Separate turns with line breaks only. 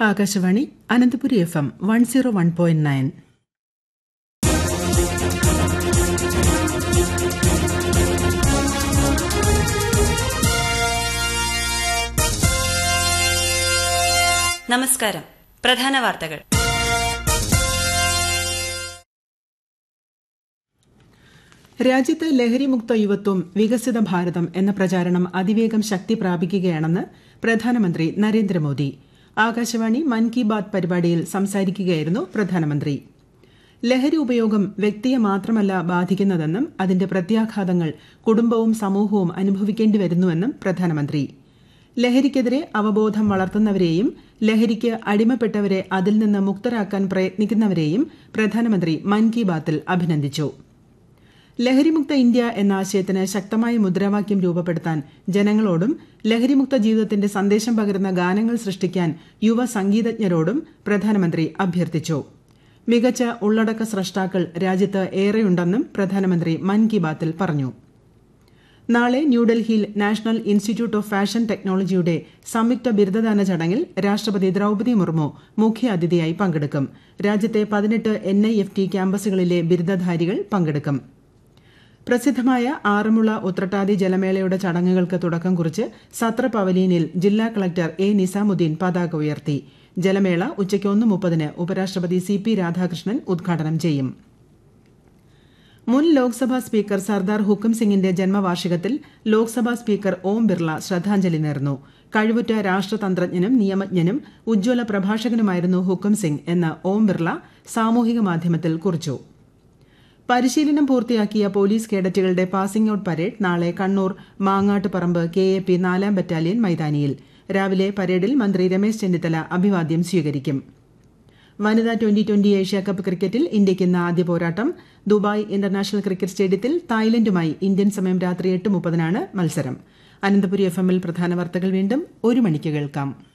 Akashvani Ananthapuri F M one zero one point nine
നമസ്കാരം പ്രധാന വാർത്തകൾ
രാജ്യത്ത് ലഹരിമുക്ത യുവത്വം വികസിത ഭാരതം എന്ന പ്രചാരണം അതിവേഗം ശക്തി പ്രാപിക്കുകയാണെന്ന് പ്രധാനമന്ത്രി നരേന്ദ്രമോദി ആകാശവാണി മൻ കി ബാത് പരിപാടിയിൽ സംസാരിക്കുകയായിരുന്നു പ്രധാനമന്ത്രി ലഹരി ഉപയോഗം വ്യക്തിയെ മാത്രമല്ല ബാധിക്കുന്നതെന്നും അതിന്റെ പ്രത്യാഘാതങ്ങൾ കുടുംബവും സമൂഹവും അനുഭവിക്കേണ്ടി വരുന്നുവെന്നും പ്രധാനമന്ത്രി ലഹരിക്കെതിരെ അവബോധം വളർത്തുന്നവരെയും ലഹരിക്ക് അടിമപ്പെട്ടവരെ അതിൽ നിന്ന് മുക്തരാക്കാൻ പ്രയത്നിക്കുന്നവരെയും പ്രധാനമന്ത്രി മൻ കി ബാത്തിൽ അഭിനന്ദിച്ചു ലഹരിമുക്ത ഇന്ത്യ എന്ന ആശയത്തിന് ശക്തമായ മുദ്രാവാക്യം രൂപപ്പെടുത്താൻ ജനങ്ങളോടും ലഹരിമുക്ത ജീവിതത്തിന്റെ സന്ദേശം പകരുന്ന ഗാനങ്ങൾ സൃഷ്ടിക്കാൻ യുവ സംഗീതജ്ഞരോടും പ്രധാനമന്ത്രി അഭ്യർത്ഥിച്ചു മികച്ച ഉള്ളടക്ക സ്രഷ്ടാക്കൾ രാജ്യത്ത് ഏറെയുണ്ടെന്നും പ്രധാനമന്ത്രി മൻ കി ബാത്തിൽ പറഞ്ഞു നാളെ ന്യൂഡൽഹിയിൽ നാഷണൽ ഇൻസ്റ്റിറ്റ്യൂട്ട് ഓഫ് ഫാഷൻ ടെക്നോളജിയുടെ സംയുക്ത ബിരുദദാന ചടങ്ങിൽ രാഷ്ട്രപതി ദ്രൌപദി മുർമു മുഖ്യാതിഥിയായി പങ്കെടുക്കും രാജ്യത്തെ പതിനെട്ട് എൻ ഐ എഫ് ടി ക്യാമ്പസുകളിലെ ബിരുദധാരികൾ പങ്കെടുക്കും പ്രസിദ്ധമായ ആറന്മുള ഉത്രട്ടാതി ജലമേളയുടെ ചടങ്ങുകൾക്ക് തുടക്കം കുറിച്ച് സത്ര പവലിയനിൽ ജില്ലാ കളക്ടർ എ നിസാമുദ്ദീൻ പതാക ഉയർത്തി ജലമേള ഉച്ചയ്ക്ക് ഒന്ന് മുപ്പതിന് ഉപരാഷ്ട്രപതി സി പി രാധാകൃഷ്ണൻ ഉദ്ഘാടനം ചെയ്യും മുൻ ലോക്സഭാ സ്പീക്കർ സർദാർ ഹുക്കം സിംഗിന്റെ ജന്മവാർഷികത്തിൽ ലോക്സഭാ സ്പീക്കർ ഓം ബിർള ശ്രദ്ധാഞ്ജലി നേർന്നു കഴിവുറ്റ രാഷ്ട്രതന്ത്രജ്ഞനും നിയമജ്ഞനും ഉജ്ജ്വല പ്രഭാഷകനുമായിരുന്നു ഹുക്കം സിംഗ് എന്ന് ഓം ബിർള സാമൂഹിക മാധ്യമത്തിൽ കുറിച്ചു പരിശീലനം പൂർത്തിയാക്കിയ പോലീസ് കേഡറ്റുകളുടെ പാസിംഗ് ഔട്ട് പരേഡ് നാളെ Kannur Mangattuparamba K A P നാലാം ബറ്റാലിയൻ മൈതാനിയിൽ രാവിലെ പരേഡിൽ മന്ത്രി രമേശ് ചെന്നിത്തല അഭിവാദ്യം സ്വീകരിക്കും വനിതാ ട്വന്റി ട്വന്റി ഏഷ്യാകപ്പ് ക്രിക്കറ്റിൽ ഇന്ത്യയ്ക്ക് ഇന്ന് ആദ്യ പോരാട്ടം ദുബായ് ഇന്റർനാഷണൽ ക്രിക്കറ്റ് സ്റ്റേഡിയത്തിൽ തായ്ലൻഡുമായി ഇന്ത്യൻ സമയം രാത്രി എട്ട് മുപ്പതിനാണ് മത്സരം അനന്തപുരി എഫ് എമ്മിൽ പ്രധാന വാർത്തകൾ വീണ്ടും ഒരു മണിക്ക് കേൾക്കാം